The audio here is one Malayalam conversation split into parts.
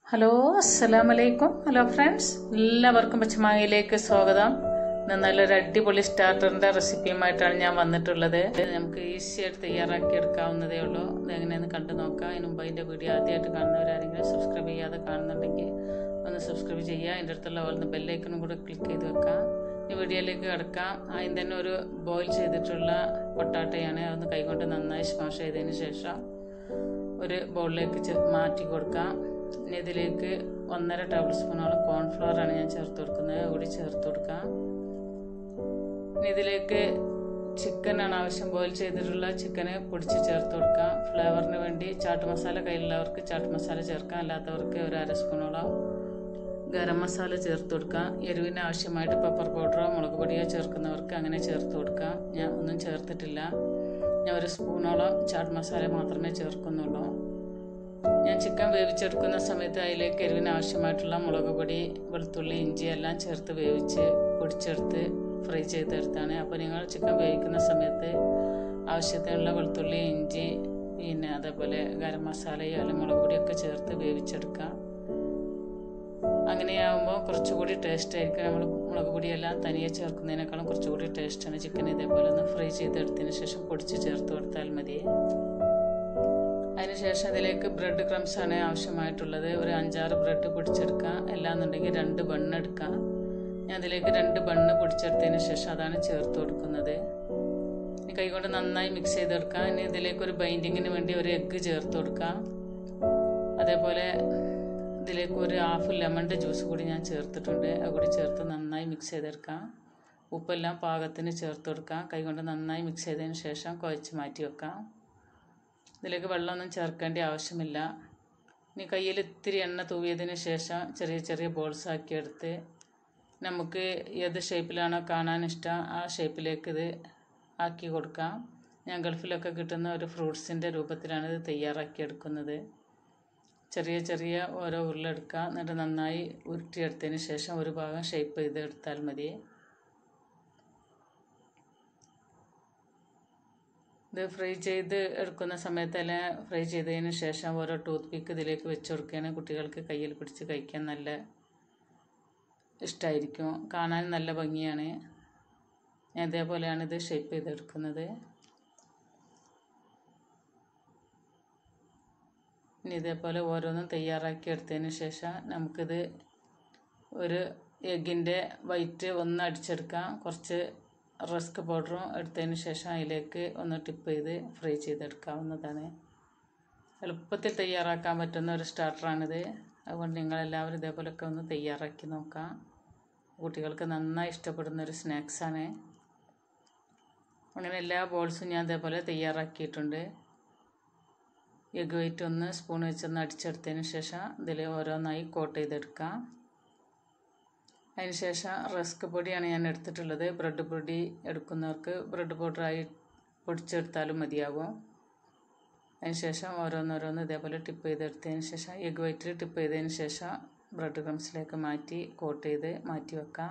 ഹലോ അസ്സലാം വലൈക്കും ഹലോ ഫ്രണ്ട്സ് എല്ലാവർക്കും പച്ചമാങ്ങയിലേക്ക് സ്വാഗതം ഇന്ന് നല്ലൊരു അടിപൊളി സ്റ്റാർട്ടറിന്റെ റെസിപ്പിയുമായിട്ടാണ് ഞാൻ വന്നിട്ടുള്ളത് ഇത് നമുക്ക് ഈസി ആയിട്ട് തയ്യാറാക്കി എടുക്കാവുന്നതേ ഉള്ളൂ ഇത് എങ്ങനെയെന്ന് കണ്ടു നോക്കാം അതിന് മുമ്പ് അതിൻ്റെ വീഡിയോ ആദ്യമായിട്ട് കാണുന്നവരാരെങ്കിലും സബ്സ്ക്രൈബ് ചെയ്യാതെ കാണുന്നുണ്ടെങ്കിൽ ഒന്ന് സബ്സ്ക്രൈബ് ചെയ്യുക അതിൻ്റെ അടുത്തുള്ള ഓൾന്ന് ബെല്ലൈക്കനും കൂടെ ക്ലിക്ക് ചെയ്ത് വെക്കാം ഈ വീഡിയോയിലേക്ക് കിടക്കാം ആദ്യം തന്നെ ഒരു ബോയിൽ ചെയ്തിട്ടുള്ള പൊട്ടാട്ടയാണ് അതൊന്ന് കൈകൊണ്ട് നന്നായി സ്മാഷ് ചെയ്തതിന് ശേഷം ഒരു ബൗളിലേക്ക് ചെ- മാറ്റി കൊടുക്കാം ഇനി ഇതിലേക്ക് ഒന്നര ടേബിൾ സ്പൂണോളം കോൺഫ്ലവർ ആണ് ഞാൻ ചേർത്ത് കൊടുക്കുന്നത് അത് കൂടി ചേർത്ത് കൊടുക്കാം ഇനി ഇതിലേക്ക് ചിക്കൻ ആണ് ആവശ്യം ബോയിൽ ചെയ്തിട്ടുള്ള ചിക്കന് പൊടിച്ച് ചേർത്ത് കൊടുക്കാം ഫ്ലേവറിന് വേണ്ടി ചാട്ട് മസാല കയ്യിലുള്ളവർക്ക് ചാട്ട് മസാല ചേർക്കാം അല്ലാത്തവർക്ക് ഒരു അര സ്പൂണോളം ഗരം മസാല ചേർത്ത് കൊടുക്കാം എരിവിന് ആവശ്യമായിട്ട് പെപ്പർ പൗഡറോ മുളക് പൊടിയോ ചേർക്കുന്നവർക്ക് അങ്ങനെ ചേർത്ത് കൊടുക്കാം ഞാൻ ഒന്നും ചേർത്തിട്ടില്ല ഞാൻ ഒരു സ്പൂണോളം ചാട്ട് മസാല മാത്രമേ ചേർക്കുന്നുള്ളൂ ഞാൻ ചിക്കൻ വേവിച്ചെടുക്കുന്ന സമയത്ത് അതിലേക്ക് എരിവിന് ആവശ്യമായിട്ടുള്ള മുളക് പൊടി വെളുത്തുള്ളി ഇഞ്ചി എല്ലാം ചേർത്ത് വേവിച്ച് പൊടിച്ചെടുത്ത് ഫ്രൈ ചെയ്തെടുത്താണ് അപ്പോൾ നിങ്ങൾ ചിക്കൻ വേവിക്കുന്ന സമയത്ത് ആവശ്യത്തിനുള്ള വെളുത്തുള്ളി ഇഞ്ചി പിന്നെ അതേപോലെ ഗരം മസാലയോ അല്ലെങ്കിൽ മുളക് പൊടിയൊക്കെ ചേർത്ത് വേവിച്ചെടുക്കാം അങ്ങനെയാകുമ്പോൾ കുറച്ചുകൂടി ടേസ്റ്റ് ആയിരിക്കും നമ്മൾ മുളക് പൊടിയെല്ലാം തനിയെ ചേർക്കുന്നതിനേക്കാളും കുറച്ചുകൂടി ടേസ്റ്റാണ് ചിക്കൻ ഇതേപോലെ ഒന്ന് ഫ്രൈ ചെയ്തെടുത്തതിന് ശേഷം പൊടിച്ച് ചേർത്ത് കൊടുത്താൽ മതി അതിനുശേഷം ഇതിലേക്ക് ബ്രെഡ് ക്രംസ് ആണ് ആവശ്യമായിട്ടുള്ളത് ഒരു അഞ്ചാറ് ബ്രെഡ് പൊടിച്ചെടുക്കാം അല്ലാന്നുണ്ടെങ്കിൽ രണ്ട് ബണ്ണ് എടുക്കാം ഞാൻ അതിലേക്ക് രണ്ട് ബണ്ണ് പൊടിച്ചെടുത്തതിന് ശേഷം അതാണ് ചേർത്ത് കൊടുക്കുന്നത് ഇനി കൈകൊണ്ട് നന്നായി മിക്സ് ചെയ്തെടുക്കാം ഇനി ഇതിലേക്ക് ഒരു ബൈൻഡിങ്ങിന് വേണ്ടി ഒരു എഗ്ഗ് ചേർത്ത് കൊടുക്കാം അതേപോലെ ഇതിലേക്ക് ഒരു ഹാഫ് ലെമണിൻ്റെ ജ്യൂസ് കൂടി ഞാൻ ചേർത്തിട്ടുണ്ട് അത് കൂടി ചേർത്ത് നന്നായി മിക്സ് ചെയ്തെടുക്കാം ഉപ്പെല്ലാം പാകത്തിന് ചേർത്ത് കൊടുക്കാം കൈകൊണ്ട് നന്നായി മിക്സ് ചെയ്തതിന് ശേഷം കുഴച്ച് മാറ്റി വെക്കാം ഇതിലേക്ക് വെള്ളമൊന്നും ചേർക്കേണ്ട ആവശ്യമില്ല ഇനി കയ്യിൽ ഇത്തിരി എണ്ണ തൂവിയതിന് ശേഷം ചെറിയ ചെറിയ ബോൾസ് ആക്കി എടുത്ത് നമുക്ക് ഏത് ഷേപ്പിലാണോ കാണാൻ ഇഷ്ടം ആ ഷേപ്പിലേക്ക് ഇത് ആക്കി കൊടുക്കാം ഞാൻ ഗൾഫിലൊക്കെ കിട്ടുന്ന ഒരു ഫ്രൂട്ട്സിൻ്റെ രൂപത്തിലാണ് ഇത് തയ്യാറാക്കി എടുക്കുന്നത് ചെറിയ ചെറിയ ഓരോ ഉരുളെടുക്കുക എന്നിട്ട് നന്നായി ഉരുട്ടിയെടുത്തതിന് ശേഷം ഒരു ഭാഗം ഷേപ്പ് ചെയ്ത് എടുത്താൽ മതി ഇത് ഫ്രൈ ചെയ്ത് എടുക്കുന്ന സമയത്തെല്ലാം ഫ്രൈ ചെയ്തതിന് ശേഷം ഓരോ ടൂത്ത് പിക്ക് ഇതിലേക്ക് വെച്ച് കൊടുക്കുകയാണെങ്കിൽ കുട്ടികൾക്ക് കയ്യിൽ പിടിച്ച് കഴിക്കാൻ നല്ല ഇഷ്ടമായിരിക്കും കാണാൻ നല്ല ഭംഗിയാണ് ഞാൻ ഇതേപോലെയാണ് ഇത് ഷേപ്പ് ചെയ്തെടുക്കുന്നത് ഇനി ഇതേപോലെ ഓരോന്നും തയ്യാറാക്കി എടുത്തതിന് ശേഷം നമുക്കിത് ഒരു എഗ്ഗിൻ്റെ വൈറ്റ് ഒന്ന് അടിച്ചെടുക്കാം കുറച്ച് റസ്ക് പൗഡറും എടുത്തതിന് ശേഷം അതിലേക്ക് ഒന്ന് ടിപ്പ് ചെയ്ത് ഫ്രൈ ചെയ്തെടുക്കാവുന്നതാണ് എളുപ്പത്തിൽ തയ്യാറാക്കാൻ പറ്റുന്ന ഒരു സ്റ്റാർട്ടറാണിത് അതുകൊണ്ട് നിങ്ങളെല്ലാവരും ഇതേപോലെയൊക്കെ ഒന്ന് തയ്യാറാക്കി നോക്കാം കുട്ടികൾക്ക് നന്നായി ഇഷ്ടപ്പെടുന്ന ഒരു സ്നാക്സാണ് അങ്ങനെ എല്ലാ ബോൾസും ഞാൻ ഇതേപോലെ തയ്യാറാക്കിയിട്ടുണ്ട് എഗ് വൈറ്റ് ഒന്ന് സ്പൂൺ വെച്ചൊന്ന് അടിച്ചെടുത്തതിന് ശേഷം ഇതിൽ ഓരോന്നായി കോട്ട് ചെയ്തെടുക്കാം അതിന് ശേഷം റസ്ക് പൊടിയാണ് ഞാൻ എടുത്തിട്ടുള്ളത് ബ്രെഡ് പൊടി എടുക്കുന്നവർക്ക് ബ്രെഡ് പൗഡറായി പൊടിച്ചെടുത്താലും മതിയാകും അതിന് ശേഷം ഓരോന്നോരോന്ന് ഇതേപോലെ ടിപ്പ് ചെയ്തെടുത്തതിന് ശേഷം എഗ് വൈറ്റിൽ ടിപ്പ് ചെയ്തതിന് ശേഷം ബ്രെഡ് ക്രംസിലേക്ക് മാറ്റി കോട്ട് ചെയ്ത് മാറ്റി വെക്കാം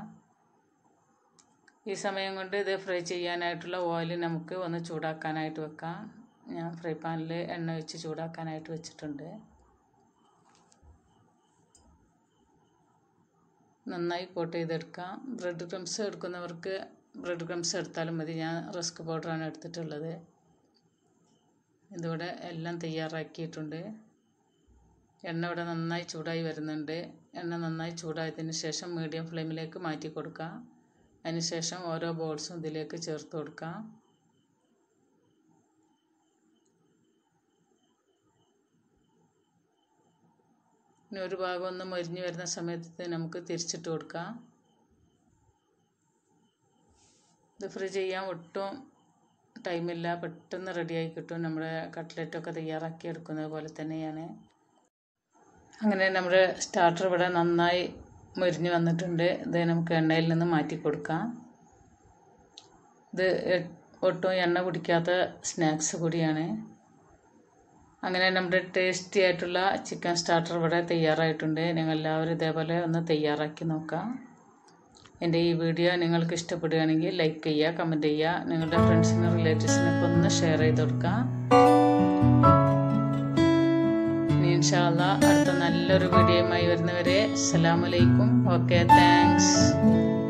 ഈ സമയം കൊണ്ട് ഇത് ഫ്രൈ ചെയ്യാനായിട്ടുള്ള ഓയിൽ നമുക്ക് ഒന്ന് ചൂടാക്കാനായിട്ട് വെക്കാം ഞാൻ ഫ്രൈ പാനിൽ എണ്ണ വെച്ച് ചൂടാക്കാനായിട്ട് വെച്ചിട്ടുണ്ട് നന്നായി കോട്ട് ചെയ്തെടുക്കാം ബ്രെഡ് ക്രംസ് എടുക്കുന്നവർക്ക് ബ്രെഡ് ക്രംസ് എടുത്താലും മതി ഞാൻ റസ്ക് പൗഡറാണ് എടുത്തിട്ടുള്ളത് ഇതിവിടെ എല്ലാം തയ്യാറാക്കിയിട്ടുണ്ട് എണ്ണ ഇവിടെ നന്നായി ചൂടായി വരുന്നുണ്ട് എണ്ണ നന്നായി ചൂടായതിന് ശേഷം മീഡിയം ഫ്ലെയിമിലേക്ക് മാറ്റി കൊടുക്കാം അതിന് ശേഷം ഓരോ ബോൾസും ഇതിലേക്ക് ചേർത്ത് കൊടുക്കാം ഇനി ഒരു ഭാഗം ഒന്ന് മൊരിഞ്ഞ് വരുന്ന സമയത്ത് നമുക്ക് തിരിച്ചിട്ട് കൊടുക്കാം ഇത് ഫ്രൈ ചെയ്യാൻ ഒട്ടും ടൈമില്ല പെട്ടെന്ന് റെഡിയായി കിട്ടും നമ്മുടെ കട്ട്ലറ്റൊക്കെ തയ്യാറാക്കി എടുക്കുന്നത് പോലെ തന്നെയാണ് അങ്ങനെ നമ്മുടെ സ്റ്റാർട്ടർ ഇവിടെ നന്നായി മൊരിഞ്ഞ് വന്നിട്ടുണ്ട് ഇത് നമുക്ക് എണ്ണയിൽ നിന്ന് മാറ്റി കൊടുക്കാം ഇത് എ- ഒട്ടും എണ്ണ കുടിക്കാത്ത സ്നാക്സ് കൂടിയാണ് അങ്ങനെ നമ്മുടെ ടേസ്റ്റി ആയിട്ടുള്ള ചിക്കൻ സ്റ്റാർട്ടർ ഇവിടെ തയ്യാറായിട്ടുണ്ട് നിങ്ങൾ എല്ലാവരും ഇതേപോലെ ഒന്ന് തയ്യാറാക്കി നോക്കാം എൻ്റെ ഈ വീഡിയോ നിങ്ങൾക്ക് ഇഷ്ടപ്പെടുകയാണെങ്കിൽ ലൈക്ക് ചെയ്യുക കമൻറ്റ് ചെയ്യുക നിങ്ങളുടെ ഫ്രണ്ട്സിനും റിലേറ്റീവ്സിനൊക്കെ ഒന്ന് ഷെയർ ചെയ്ത് കൊടുക്കുക ഇനി ഇൻഷാല്ല അടുത്ത നല്ലൊരു വീഡിയോയുമായി വരുന്നവരെ അസ്സലാമലൈക്കും ഓക്കെ താങ്ക്സ്